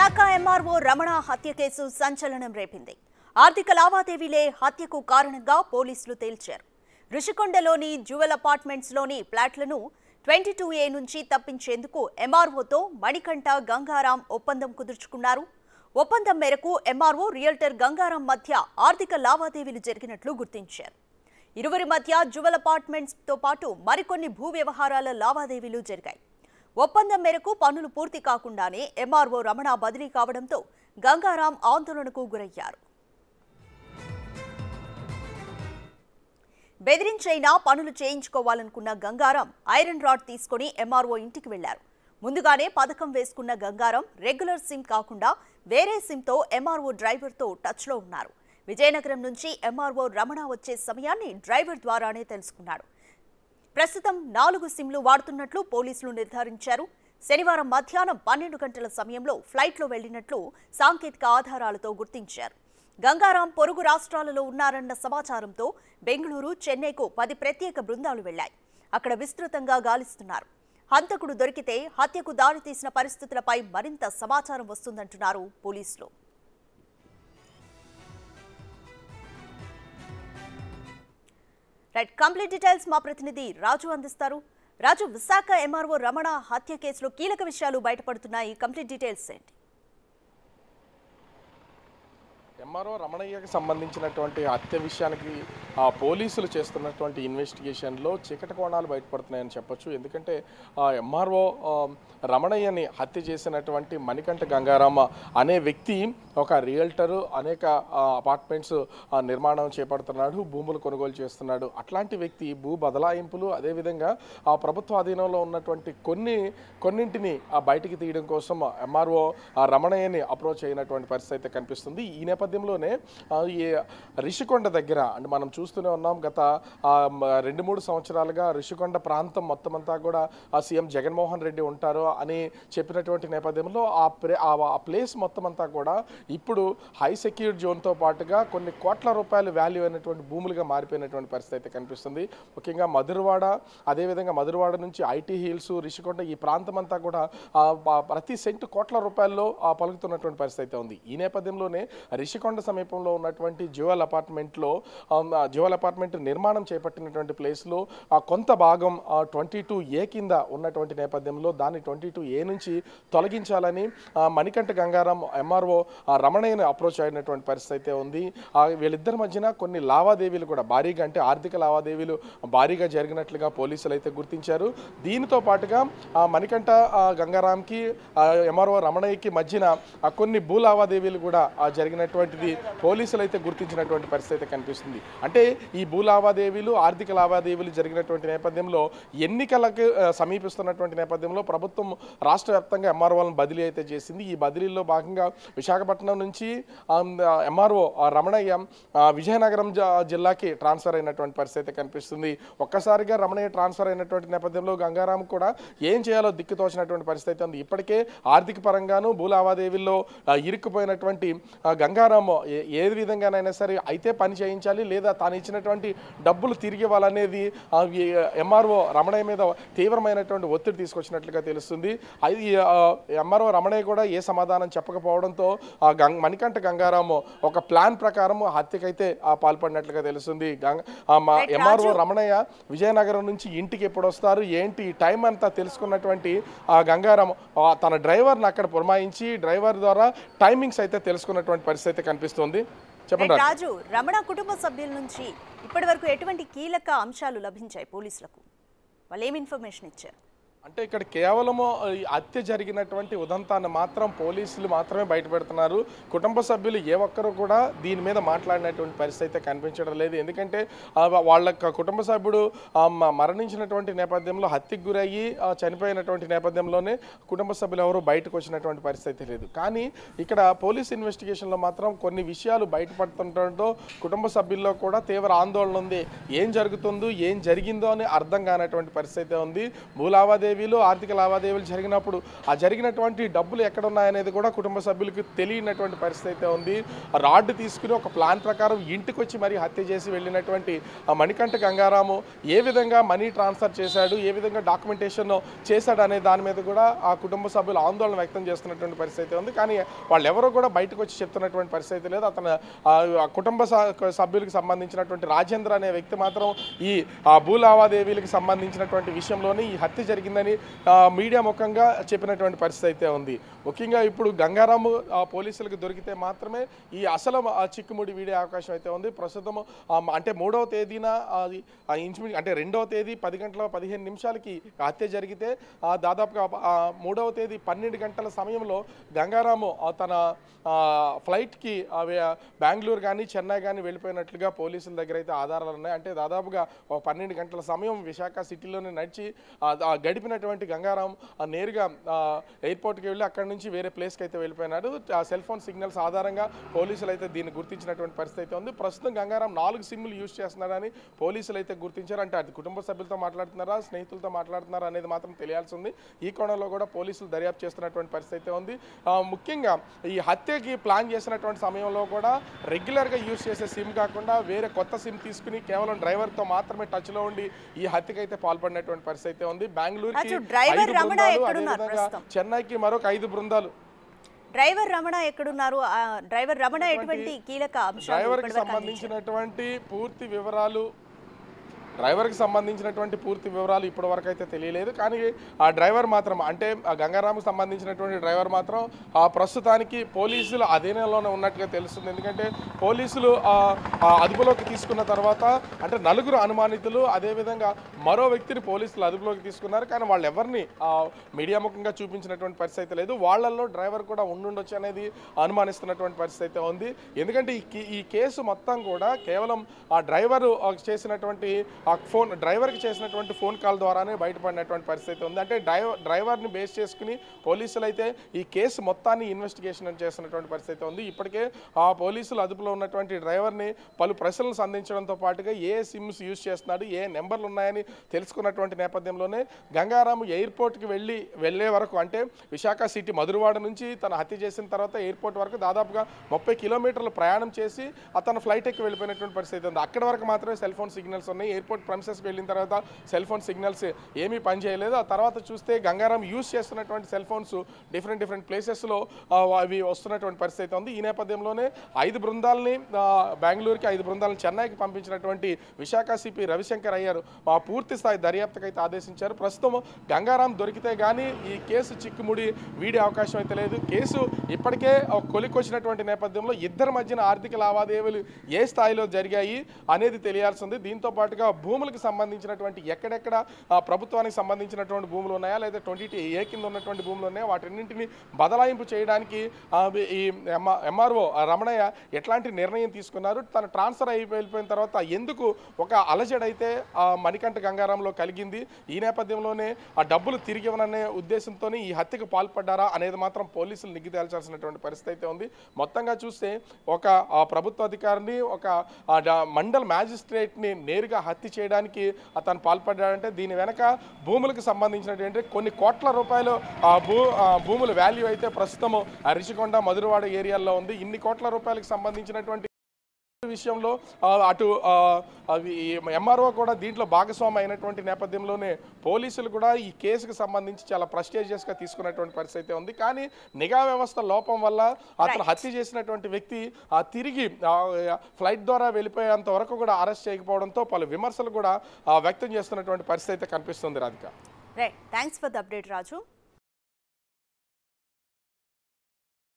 Visakha MRO Ramana హత్య case సంచలనం రేపింది ఆర్థిక లావాదేవీలే హత్యకు కారణంగా పోలీసులు తేల్చారు రుషికొండలోని జ్యువెల్ అపార్ట్మెంట్స్లోని ఫ్లాట్లను ట్వంటీ టూ ఏ నుంచి తప్పించేందుకు ఎంఆర్ఓతో మణికంఠ గంగారాం ఒప్పందం కుదుర్చుకున్నారు ఒప్పందం మేరకు ఎంఆర్ఓ రియల్టర్ గంగారాం మధ్య ఆర్థిక లావాదేవీలు జరిగినట్లు గుర్తించారు ఇరువురి మధ్య జ్యువెల్ అపార్ట్మెంట్స్తో పాటు మరికొన్ని భూ వ్యవహారాల లావాదేవీలు జరిగాయి ఒప్పందం మేరకు పనులు పూర్తి కాకుండానే ఎంఆర్ఓ రమణ బదిలీ కావడంతో గంగారాం ఆందోళనకు గురయ్యారు బెదిరించైనా పనులు చేయించుకోవాలనుకున్న గంగారాం ఐరన్ రాడ్ తీసుకుని ఎంఆర్ఓ ఇంటికి వెళ్లారు ముందుగానే పథకం వేసుకున్న గంగారాం రెగ్యులర్ సిమ్ కాకుండా వేరే సిమ్తో ఎంఆర్ఓ డ్రైవర్తో టచ్లో ఉన్నారు విజయనగరం నుంచి ఎంఆర్ఓ రమణ వచ్చే సమయాన్ని డ్రైవర్ ద్వారానే తెలుసుకున్నాడు ప్రస్తుతం నాలుగు సిమ్లు వాడుతున్నట్లు పోలీసులు నిర్ధారించారు శనివారం మధ్యాహ్నం పన్నెండు గంటల సమయంలో ఫ్లైట్లో వెళ్లినట్లు సాంకేతిక ఆధారాలతో గుర్తించారు గంగారాం పొరుగు రాష్ట్రాలలో ఉన్నారన్న సమాచారంతో బెంగళూరు చెన్నైకు పది ప్రత్యేక బృందాలు వెళ్లాయి అక్కడ విస్తృతంగా గాలిస్తున్నారు హంతకుడు దొరికితే హత్యకు దారితీసిన పరిస్థితులపై మరింత సమాచారం వస్తుందంటున్నారు పోలీసులు రైట్ కంప్లీట్ డీటెయిల్స్ మా ప్రతినిధి రాజు అందిస్తారు రాజు విశాఖ ఎంఆర్ఓ రమణ హత్య కేసులో కీలక విషయాలు బయటపడుతున్నాయి కంప్లీట్ డీటెయిల్స్ ఏంటి ఎంఆర్ఓ రమణయ్యకి సంబంధించినటువంటి హత్య విషయానికి ఆ పోలీసులు చేస్తున్నటువంటి ఇన్వెస్టిగేషన్లో చీకటి కోణాలు బయటపడుతున్నాయని చెప్పొచ్చు ఎందుకంటే ఆ ఎంఆర్ఓ ఆ, రమణయ్యని హత్య చేసినటువంటి మణికంఠ గంగారామ అనే వ్యక్తి ఒక రియల్టరు అనేక ఆ, అపార్ట్మెంట్స్ ఆ, నిర్మాణం చేపడుతున్నాడు భూములు కొనుగోలు చేస్తున్నాడు అట్లాంటి వ్యక్తి భూ బదలాయింపులు అదేవిధంగా ఆ ప్రభుత్వ అధీనంలో ఉన్నటువంటి కొన్ని కొన్నింటిని ఆ బయటికి తీయడం కోసం ఎంఆర్ఓ రమణయ్యని అప్రోచ్ అయినటువంటి పరిస్థితి అయితే కనిపిస్తుంది ఈ నేపథ్యంలోనే ఆ, ఈ రిషికొండ దగ్గర అంటే మనం చూస్తూనే ఉన్నాం గత ఆ, మ- రెండు మూడు సంవత్సరాలుగా రిషికొండ ప్రాంతం మొత్తం అంతా కూడా ఆ సీఎం జగన్మోహన్ రెడ్డి ఉంటారు అని చెప్పినటువంటి నేపథ్యంలో ఆ ప్రే ఆ ఆ ప్లేస్ మొత్తం అంతా కూడా ఇప్పుడు హై సెక్యూర్డ్ జోన్తో పాటుగా కొన్ని కోట్ల రూపాయలు వాల్యూ అయినటువంటి భూములుగా మారిపోయినటువంటి పరిస్థితి అయితే కనిపిస్తుంది ముఖ్యంగా మధురవాడ అదేవిధంగా మధురవాడ నుంచి ఐటీ హిల్స్ రిషికొండ ఈ ప్రాంతం అంతా కూడా ఆ, ప- ప్రతి సెంటు కోట్ల రూపాయల్లో ఆ, పలుకుతున్నటువంటి పరిస్థితి అయితే ఉంది ఈ నేపథ్యంలోనే రిషికొండ సమీపంలో ఉన్నటువంటి జ్యువెల్ అపార్ట్మెంట్లో జ్యువెల్ అపార్ట్మెంట్ నిర్మాణం చేపట్టినటువంటి ప్లేస్లో ఆ కొంత భాగం ట్వంటీ టూ ఏ కింద ఉన్నటువంటి నేపథ్యంలో దాన్ని ట్వంటీ టూ ఏ నుంచి తొలగించాలని ఆ, మణికంఠ గంగారాం ఎంఆర్ఓ రమణయ్యని అప్రోచ్ అయినటువంటి పరిస్థితి అయితే ఉంది ఆ, వీళ్ళిద్దరి మధ్యన కొన్ని లావాదేవీలు కూడా భారీగా అంటే ఆర్థిక లావాదేవీలు భారీగా జరిగినట్లుగా పోలీసులు అయితే గుర్తించారు దీనితో పాటుగా ఆ, మణికంఠ ఆ, గంగారాంకి ఆ, ఎంఆర్ఓ రమణయ్యకి మధ్యన ఆ, కొన్ని భూ లావాదేవీలు కూడా ఆ, జరిగినటువంటిది పోలీసులు అయితే గుర్తించినటువంటి పరిస్థితి అయితే కనిపిస్తుంది అంటే ఈ భూ లావాదేవీలు ఆర్థిక లావాదేవీలు జరిగినటువంటి నేపథ్యంలో ఎన్నికలకు ఆ, సమీపిస్తున్నటువంటి నేపథ్యంలో ప్రభుత్వం రాష్ట్ర వ్యాప్తంగా ఎంఆర్ఓలను బదిలీ అయితే చేసింది ఈ బదిలీలో భాగంగా విశాఖపట్నం నుంచి ఎంఆర్ఓ రమణయ్య ఆ, విజయనగరం జ- జిల్లాకి ట్రాన్స్ఫర్ అయినటువంటి పరిస్థితి అయితే కనిపిస్తుంది ఒక్కసారిగా రమణయ్య ట్రాన్స్ఫర్ అయినటువంటి నేపథ్యంలో గంగారాం కూడా ఏం చేయాలో దిక్కుతోచినటువంటి పరిస్థితి అయితే ఉంది ఇప్పటికే ఆర్థిక పరంగాను భూ లావాదేవీల్లో ఆ, ఇరుక్కుపోయినటువంటి ఆ, గంగారాం ఏ- ఏ విధంగానైనా సరే అయితే పని చేయించాలి లేదా తాను ఇచ్చినటువంటి డబ్బులు తిరిగి ఇవ్వాలనేది ఎంఆర్ఓ రమణయ్య మీద తీవ్రమైనటువంటి ఒత్తిడి తీసుకొచ్చినట్లుగా తెలుస్తుంది అది ఎంఆర్ఓ రమణయ్య కూడా ఏ సమాధానం చెప్పకపోవడంతో ఆ గంగ్ మణికంఠ గంగారాము ఒక ప్లాన్ ప్రకారం హత్యకైతే ఆ పాల్పడినట్లుగా తెలుస్తుంది గంగ Right, ఎంఆర్ఓ రాజు. రమణయ్య విజయనగరం నుంచి ఇంటికి ఎప్పుడు వస్తారు ఏంటి ఈ టైం అంతా తెలుసుకున్నటువంటి ఆ గంగారాం ఆ తన డ్రైవర్ని అక్కడ పురమాయించి డ్రైవర్ ద్వారా టైమింగ్స్ అయితే తెలుసుకున్నటువంటి పరిస్థితి అయితే కనిపిస్తుంది చెప్పండి రాజు. రాజు రమణ కుటుంబ సభ్యుల నుంచి ఇప్పటి వరకు ఎటువంటి కీలక అంశాలు లభించాయి పోలీసులకు వాళ్ళు ఏమి ఇన్ఫర్మేషన్ ఇచ్చారు అంటే ఇక్కడ కేవలము ఈ హత్య జరిగినటువంటి ఉదంతాన్ని మాత్రం పోలీసులు మాత్రమే బయటపెడుతున్నారు కుటుంబ సభ్యులు ఏ ఒక్కరు కూడా దీని మీద మాట్లాడినటువంటి పరిస్థితి అయితే కనిపించడం లేదు ఎందుకంటే ఆ, వాళ్ళ క- కుటుంబ సభ్యుడు ఆ, మ- మరణించినటువంటి నేపథ్యంలో హత్యకు గురయ్యి ఆ, చనిపోయినటువంటి నేపథ్యంలోనే కుటుంబ సభ్యులు ఎవరు బయటకు వచ్చినటువంటి పరిస్థితి లేదు కానీ ఇక్కడ పోలీస్ ఇన్వెస్టిగేషన్లో మాత్రం కొన్ని విషయాలు బయటపడుతుండటంతో కుటుంబ సభ్యుల్లో కూడా తీవ్ర ఆందోళన ఉంది ఏం జరుగుతుందో ఏం జరిగిందో అని అర్థం కానటువంటి పరిస్థితి అయితే ఉంది భూ లావాదేవీ లావాదేవీలు ఆర్థిక లావాదేవీలు జరిగినప్పుడు ఆ జరిగినటువంటి డబ్బులు ఎక్కడ ఉన్నాయనేది కూడా కుటుంబ సభ్యులకు తెలియనటువంటి పరిస్థితి అయితే ఉంది ఆ రాడ్ తీసుకుని ఒక ప్లాన్ ప్రకారం ఇంటికి వచ్చి మరీ హత్య చేసి వెళ్ళినటువంటి ఆ మణికంఠ గంగారాము ఏ విధంగా మనీ ట్రాన్స్ఫర్ చేశాడు ఏ విధంగా డాక్యుమెంటేషన్ చేశాడు అనే దాని మీద కూడా ఆ కుటుంబ సభ్యులు ఆందోళన వ్యక్తం చేస్తున్నటువంటి పరిస్థితి అయితే ఉంది కానీ వాళ్ళు ఎవరో కూడా బయటకు వచ్చి చెప్తున్నటువంటి పరిస్థితి అయితే లేదు అతను ఆ, ఆ కుటుంబ స- సభ్యులకు సంబంధించినటువంటి రాజేంద్ర అనే వ్యక్తి మాత్రం ఈ ఆ, భూ లావాదేవీలకు సంబంధించినటువంటి విషయంలోనే ఈ హత్య జరిగిందని ఆ, మీడియా ముఖంగా చెప్పినటువంటి పరిస్థితి అయితే ఉంది ముఖ్యంగా ఇప్పుడు గంగారాము ఆ, పోలీసులకు దొరికితే మాత్రమే ఈ అసలు ఆ, చిక్కుముడి వీడే అవకాశం అయితే ఉంది ప్రస్తుతం ఆ, అంటే మూడవ తేదీన అది ఆ ఇంచుమించు అంటే రెండవ తేదీ పది గంటల పదిహేను నిమిషాలకి హత్య జరిగితే ఆ, దాదాపుగా ఆ, మూడవ తేదీ పన్నెండు గంటల సమయంలో గంగారాము ఆ, తన ఆ, ఫ్లైట్కి అవి ఆ, బెంగళూరు కానీ చెన్నై కానీ వెళ్ళిపోయినట్లుగా పోలీసుల దగ్గర అయితే ఆధారాలు ఉన్నాయి అంటే దాదాపుగా ఒక పన్నెండు గంటల సమయం విశాఖ సిటీలోనే నడిచి ఆ, ఆ గడిపినటువంటి గంగారాం ఆ, నేరుగా ఆ, ఎయిర్పోర్ట్కి వెళ్ళి అక్కడి నుంచి వేరే ప్లేస్కి అయితే వెళ్ళిపోయినాడు ఆ సెల్ ఫోన్ సిగ్నల్స్ ఆధారంగా పోలీసులు అయితే దీన్ని గుర్తించినటువంటి పరిస్థితి అయితే ఉంది ప్రస్తుతం గంగారాం నాలుగు సిమ్లు యూజ్ చేస్తున్నారని పోలీసులు అయితే గుర్తించారు అంటే అది కుటుంబ సభ్యులతో మాట్లాడుతున్నారా స్నేహితులతో మాట్లాడుతున్నారా అనేది మాత్రం తెలియాల్సి ఉంది ఈ కోణంలో కూడా పోలీసులు దర్యాప్తు చేస్తున్నటువంటి పరిస్థితి అయితే ఉంది ఆ, ముఖ్యంగా ఈ హత్యకి ప్లాన్ చేసినటువంటి సమయంలో కూడా రెగ్యులర్గా యూజ్ చేసే సిమ్ కాకుండా వేరే కొత్త సిమ్ తీసుకుని కేవలం డ్రైవర్తో మాత్రమే టచ్లో ఉండి ఈ హత్యకి అయితే పాల్పడినటువంటి పరిస్థితి అయితే ఉంది బెంగళూరుకి అచ్చు, డ్రైవర్ ఐదు రమణ బృందాలు, ఎక్కడున్నారు అదేవిధంగా ప్రస్తుతం? చెన్నైకి మరొక ఐదు బృందాలు డ్రైవర్ రమణ ఎక్కడున్నారు ఆ, డ్రైవర్ రమణ ఎటువంటి కీలక అంశాలు డ్రైవర్కి ఇప్పటివరకు అందించారు? సంబంధించినటువంటి పూర్తి వివరాలు డ్రైవర్కి సంబంధించినటువంటి పూర్తి వివరాలు ఇప్పటి వరకు అయితే తెలియలేదు కానీ ఆ డ్రైవర్ మాత్రం అంటే ఆ గంగారాంకు సంబంధించినటువంటి డ్రైవర్ మాత్రం ఆ ప్రస్తుతానికి పోలీసులు అధీనంలోనే ఉన్నట్టుగా తెలుస్తుంది ఎందుకంటే పోలీసులు ఆ, ఆ అదుపులోకి తీసుకున్న తర్వాత అంటే నలుగురు అనుమానితులు అదేవిధంగా మరో వ్యక్తిని పోలీసులు అదుపులోకి తీసుకున్నారు కానీ వాళ్ళు ఎవరిని ఆ, మీడియా ముఖంగా చూపించినటువంటి పరిస్థితి అయితే లేదు వాళ్ళల్లో డ్రైవర్ కూడా ఉండుండొచ్చు అనేది అనుమానిస్తున్నటువంటి పరిస్థితి అయితే ఉంది ఎందుకంటే ఈ కే- ఈ కేసు మొత్తం కూడా కేవలం ఆ డ్రైవర్ చేసినటువంటి ఆ ఫోన్ డ్రైవర్కి చేసినటువంటి ఫోన్ కాల్ ద్వారానే బయటపడినటువంటి పరిస్థితి ఉంది అంటే డ్రైవర్ డ్రైవర్ని బేస్ చేసుకుని పోలీసులు అయితే ఈ కేసు మొత్తాన్ని ఇన్వెస్టిగేషన్ చేస్తున్నటువంటి పరిస్థితి ఉంది ఇప్పటికే ఆ పోలీసులు అదుపులో ఉన్నటువంటి డ్రైవర్ని పలు ప్రశ్నలు సంధించడంతో పాటుగా ఏ సిమ్స్ యూజ్ చేస్తున్నాడు ఏ నెంబర్లు ఉన్నాయని తెలుసుకున్నటువంటి నేపథ్యంలోనే గంగారాము ఎయిర్పోర్ట్కి వెళ్ళి వెళ్ళే వరకు అంటే విశాఖ సిటీ మధురవాడ నుంచి తన హత్య చేసిన తర్వాత ఎయిర్పోర్ట్ వరకు దాదాపుగా ముప్పై కిలోమీటర్లు ప్రయాణం చేసి అతను ఫ్లైట్ ఎక్కి వెళ్ళిపోయినటువంటి పరిస్థితి ఉంది అక్కడ వరకు మాత్రమే సెల్ ఫోన్ సిగ్నల్స్ ఉన్నాయి ఎయిర్పోర్ట్ ప్రమిసెస్కి వెళ్ళిన తర్వాత సెల్ ఫోన్ సిగ్నల్స్ ఏమీ పనిచేయలేదు ఆ తర్వాత చూస్తే గంగారాం యూస్ చేస్తున్నటువంటి సెల్ ఫోన్స్ డిఫరెంట్ డిఫరెంట్ ప్లేసెస్లో అవి వస్తున్నటువంటి పరిస్థితి ఉంది ఈ నేపథ్యంలోనే ఐదు బృందాలని ఆ, బెంగళూరుకి ఐదు బృందాలను చెన్నైకి పంపించినటువంటి విశాఖ సిపి రవిశంకర్ అయ్యారు ఆ పూర్తి స్థాయి దర్యాప్తుకు అయితే ఆదేశించారు ప్రస్తుతం గంగారాం దొరికితే కానీ ఈ కేసు చిక్కుముడి వీడే అవకాశం అయితే లేదు కేసు ఇప్పటికే ఒక కొలికొచ్చినటువంటి నేపథ్యంలో ఇద్దరి మధ్యన ఆర్థిక లావాదేవీలు ఏ స్థాయిలో జరిగాయి అనేది తెలియాల్సి ఉంది దీంతో పాటుగా భూములకు సంబంధించినటువంటి ఎక్కడెక్కడ ఆ, ప్రభుత్వానికి సంబంధించినటువంటి భూములు ఉన్నాయా లేదా ట్వంటీ ఏ కింద ఉన్నటువంటి భూములు ఉన్నాయా వాటన్నింటినీ బదలాయింపు చేయడానికి ఆ, ఈ ఎంఆర్ఓ రమణయ్య ఎట్లాంటి నిర్ణయం తీసుకున్నారు తన ట్రాన్స్ఫర్ అయి వెళ్ళిపోయిన తర్వాత ఎందుకు ఒక అలజడైతే ఆ మణికంఠ గంగారంలో కలిగింది ఈ నేపథ్యంలోనే ఆ డబ్బులు తిరిగి ఇవ్వననే ఉద్దేశంతో ఈ హత్యకు పాల్పడ్డారా అనేది మాత్రం పోలీసులు నిగ్గు తేల్చాల్సినటువంటి పరిస్థితి అయితే ఉంది మొత్తంగా చూస్తే ఒక ఆ, ప్రభుత్వ అధికారిని ఒక ఆ, డ- మండల్ మ్యాజిస్ట్రేట్ని నేరుగా హత్య చేయడానికి అతను పాల్పడ్డాడంటే దీని వెనక భూములకు సంబంధించినటువంటి కొన్ని కోట్ల రూపాయలు ఆ భూ ఆ భూముల వాల్యూ అయితే ప్రస్తుతం ఆ రిషికొండ మధురవాడ ఏరియాల్లో ఉంది ఇన్ని కోట్ల రూపాయలకు సంబంధించినటువంటి విషయంలో ఆ, అటు ఆ, అవి ఎంఆర్ఓ కూడా దీంట్లో భాగస్వామి అయినటువంటి నేపథ్యంలోనే పోలీసులు కూడా ఈ కేసుకు సంబంధించి చాలా ప్రెస్టేజియస్గా తీసుకున్నటువంటి పరిస్థితి అయితే ఉంది కానీ నిఘా వ్యవస్థ లోపం వల్ల అతను హత్య చేసినటువంటి వ్యక్తి ఆ తిరిగి ఆ, ఫ్లైట్ ద్వారా వెళ్ళిపోయేంత వరకు కూడా అరెస్ట్ చేయకపోవడంతో పలు విమర్శలు కూడా ఆ, వ్యక్తం చేస్తున్నటువంటి పరిస్థితి అయితే కనిపిస్తుంది Radhika right thanks for the update Raju